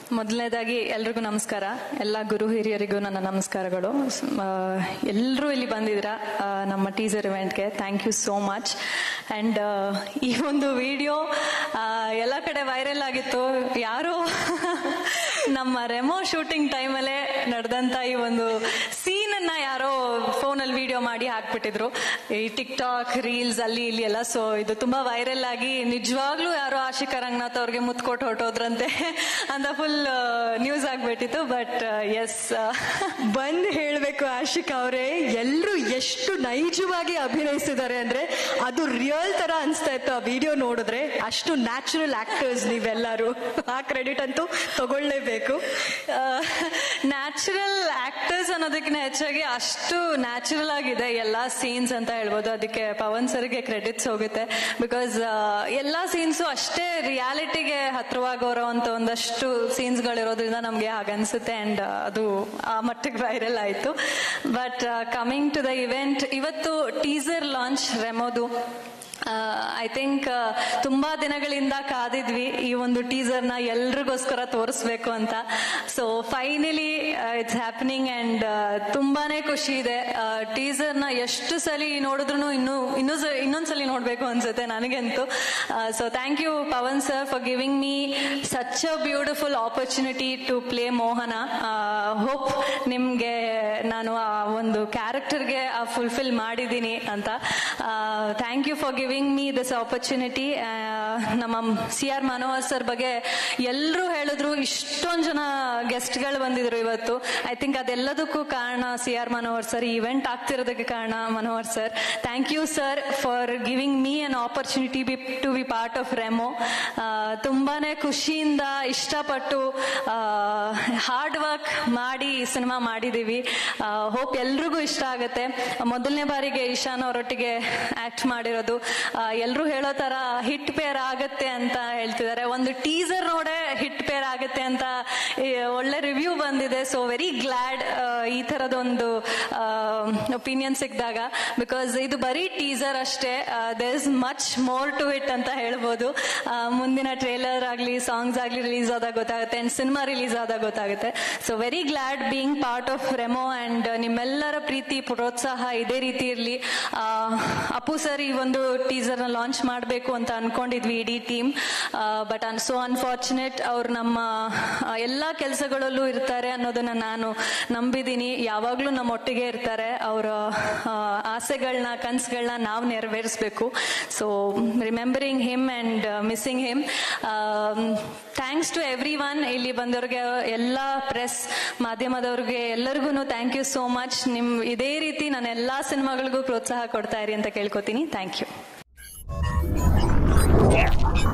ಮೊದಲನೇದಾಗಿ ಎಲ್ರಿಗೂ ನಮಸ್ಕಾರ ಎಲ್ಲ ಗುರು ಹಿರಿಯರಿಗೂ ನನ್ನ ನಮಸ್ಕಾರಗಳು ಎಲ್ಲರೂ ಇಲ್ಲಿ ಬಂದಿದ್ರ ನಮ್ಮ ಟೀಸರ್ ಇವೆಂಟ್ಗೆ thank you so much and ಈ ಒಂದು ವಿಡಿಯೋ ಎಲ್ಲ ಕಡೆ ವೈರಲ್ ಆಗಿತ್ತು ಯಾರು ನಮ್ಮ ರೆಮೋ ಶೂಟಿಂಗ್ ಟೈಮಲ್ಲೇ ನಡೆದಂತ ಈ ಒಂದು ಸೀನ್ ಅನ್ನ ಯಾರೋ ಫೋನಲ್ಲಿ ವಿಡಿಯೋ ಮಾಡಿ ಹಾಕ್ಬಿಟ್ಟಿದ್ರು ಈ ಟಿಕ್ ಟಾಕ್ ರೀಲ್ಸ್ ಅಲ್ಲಿ ಇಲ್ಲಿ ಎಲ್ಲ ಸೊ ಇದು ತುಂಬಾ ವೈರಲ್ ಆಗಿ ನಿಜವಾಗ್ಲೂ ಯಾರೋ ಆಶಿಕಾ ರಂಗನಾಥ್ ಅವ್ರಿಗೆ ಮುತ್ಕೊಟ್ಟು ಹೊರಟೋದ್ರಂತೆ ಅಂತ ಫುಲ್ ನ್ಯೂಸ್ ಆಗ್ಬಿಟ್ಟಿತ್ತು ಬಟ್ ಎಸ್ ಬಂದ್ ಹೇಳ್ಬೇಕು ಆಶಿಕಾ ಅವರೇ ಎಲ್ರು ಎಷ್ಟು ನೈಜವಾಗಿ ಅಭಿನಯಿಸಿದ್ದಾರೆ ಅಂದ್ರೆ ಅದು ರಿಯಲ್ ತರ ಅನ್ಸ್ತಾ ಇತ್ತು ಆ ವಿಡಿಯೋ ನೋಡಿದ್ರೆ ಅಷ್ಟು ನ್ಯಾಚುರಲ್ ಆಕ್ಟರ್ಸ್ ನೀವೆಲ್ಲರೂ ಆ ಕ್ರೆಡಿಟ್ ಅಂತೂ ತಗೊಳ್ಳೇಬೇಕು ನ್ಯಾಚುರಲ್ ಆಕ್ಟರ್ಸ್ ಅನ್ನೋದಕ್ಕಿಂತ ಹೆಚ್ಚಾಗಿ ಅಷ್ಟು ನ್ಯಾಚುರಲ್ ಆಗಿದೆ ಎಲ್ಲಾ ಸೀನ್ಸ್ ಅಂತ ಹೇಳ್ಬೋದು ಅದಕ್ಕೆ ಪವನ್ ಸರ್ಗೆ ಕ್ರೆಡಿಟ್ಸ್ ಹೋಗುತ್ತೆ ಬಿಕಾಸ್ ಎಲ್ಲಾ ಸೀನ್ಸು ಅಷ್ಟೇ ರಿಯಾಲಿಟಿಗೆ ಹತ್ರವಾಗೋರೋ ಅಂತ ಒಂದಷ್ಟು ಸೀನ್ಸ್ಗಳಿರೋದ್ರಿಂದ ನಮಗೆ ಹಾಗನ್ಸುತ್ತೆ ಅಂಡ್ ಅದು ಆ ಮಟ್ಟಿಗೆ ವೈರಲ್ ಆಯ್ತು but coming to the event ಇವತ್ತು ಟೀಸರ್ ಲಾಂಚ್ ರೆಮೋದು ಐ ಥಿಂಕ್ ತುಂಬಾ ದಿನಗಳಿಂದ ಕಾದಿದ್ವಿ ಈ ಒಂದು ಟೀಸರ್ ನ ಎಲ್ರಿಗೋಸ್ಕರ ತೋರಿಸ್ಬೇಕು ಅಂತ so finally it's happening and ತುಂಬಾನೇ ಖುಷಿ ಇದೆ ಟೀಸರ್ ನ ಎಷ್ಟು ಸಲ ನೋಡಿದ್ರು ಇನ್ನು ಇನ್ನೂ ಇನ್ನೊಂದ್ಸಲಿ ನೋಡ್ಬೇಕು ಅನ್ಸುತ್ತೆ ನನಗಂತೂ so thank you Pavan sir for giving me such a beautiful opportunity to play Mohana hope ನಿಮ್ಗೆ ನಾನು ಆ ಒಂದು ಕ್ಯಾರೆಕ್ಟರ್ಗೆ ಫುಲ್ಫಿಲ್ ಮಾಡಿದ್ದೀನಿ ಅಂತ thank you for giving me this opportunity ನಮ್ಮ ಸಿ ಆರ್ ಮನೋಹರ್ ಸರ್ ಬಗ್ಗೆ ಎಲ್ಲರೂ ಹೇಳಿದ್ರು ಇಷ್ಟೊಂದು ಜನ ಗೆಸ್ಟ್ಗಳು ಬಂದಿದ್ರು ಇವತ್ತು ಐ ಥಿಂಕ್ ಅದೆಲ್ಲದಕ್ಕೂ ಕಾರಣ C R Manohar sir event ಆಗ್ತಿರೋದಕ್ಕೆ ಕಾರಣ Manohar sir thank you sir for giving me an opportunity be to be part of Remo ತುಂಬಾನೇ ಖುಷಿಯಿಂದ ಇಷ್ಟಪಟ್ಟು ಹಾರ್ಡ್ ವರ್ಕ್ ಮಾಡಿ ಸಿನಿಮಾ ಮಾಡಿದೀವಿ ಹೋಪ್ ಎಲ್ರಿಗೂ ಇಷ್ಟ ಆಗುತ್ತೆ ಮೊದಲನೇ ಬಾರಿಗೆ ಇಶಾನ್ ಅವರೊಟ್ಟಿಗೆ ಆಕ್ಟ್ ಮಾಡಿರೋದು ಎಲ್ಲರೂ ಹೇಳೋ ತರ ಹಿಟ್ ಪೇರ್ ಆಗತ್ತೆ ಅಂತ ಹೇಳ್ತಿದ್ದಾರೆ ಒಂದು ಟೀಸರ್ ನೋಡೇ ಹಿಟ್ ಪೇರ್ ಆಗುತ್ತೆ ಅಂತ ಒಳ್ಳೆ ರಿವ್ಯೂ ಬಂದಿದೆ ಸೊ ವೆರಿ ಗ್ಲಾಡ್ ಈ ತರದೊಂದು ಒಪಿನಿಯನ್ ಸಿಕ್ಕಿದಾಗ ಬಿಕಾಸ್ ಇದು ಬರೀ ಟೀಸರ್ ಅಷ್ಟೇ there is much more to it ಅಂತ ಹೇಳ್ಬೋದು ಮುಂದಿನ ಟ್ರೇಲರ್ ಆಗಲಿ ಸಾಂಗ್ಸ್ ಆಗಲಿ ರಿಲೀಸ್ ಆದಾಗ ಗೊತ್ತಾಗುತ್ತೆ ಅಂಡ್ ಸಿನಿಮಾ ರಿಲೀಸ್ ಆದಾಗ ಗೊತ್ತಾಗುತ್ತೆ so very glad being part of Remo and ನಿಮ್ಮೆಲ್ಲರ ಪ್ರೀತಿ ಪ್ರೋತ್ಸಾಹ ಇದೇ ರೀತಿ ಇರಲಿ ಅಪ್ಪು ಸರ್ ಈ ಒಂದು ಟೀಸರ್ ನ ಲಾಂಚ್ ಮಾಡಬೇಕು ಅಂತ ಅನ್ಕೊಂಡಿದ್ವಿ ಇಡೀ ಟೀಮ್ ಬಟ್ ಅನ್ ಸೋ ಅನ್ಫಾರ್ಚುನೇಟ್ ಅವ್ರು ನಮ್ಮ ಎಲ್ಲಾ ಕೆಲಸಗಳಲ್ಲೂ ಇರ್ತಾರೆ ಅನ್ನೋದನ್ನ ನಾನು ನಂಬಿದ್ದೀನಿ ಯಾವಾಗ್ಲೂ ನಮ್ಮ ಒಟ್ಟಿಗೆ ಇರ್ತಾರೆ ಅವರ ಆಸೆಗಳನ್ನ ಕನ್ಸುಗಳನ್ನ ನಾವು ನೆರವೇರಿಸಬೇಕು so remembering him and missing him thanks to everyone ಇಲ್ಲಿ ಬಂದವ್ರಿಗೆ ಎಲ್ಲ ಪ್ರೆಸ್ ಮಾಧ್ಯಮದವ್ರಿಗೆ ಎಲ್ಲರಿಗೂ ಥ್ಯಾಂಕ್ ಯು ಸೋ ಮಚ್ ನಿಮ್ ಇದೇ ರೀತಿ ನಾನು ಎಲ್ಲಾ ಸಿನಿಮಾಗಳಿಗೂ ಪ್ರೋತ್ಸಾಹ ಕೊಡ್ತಾ ಇರಿ ಅಂತ ಕೇಳ್ಕೊತೀನಿ ಥ್ಯಾಂಕ್ ಯು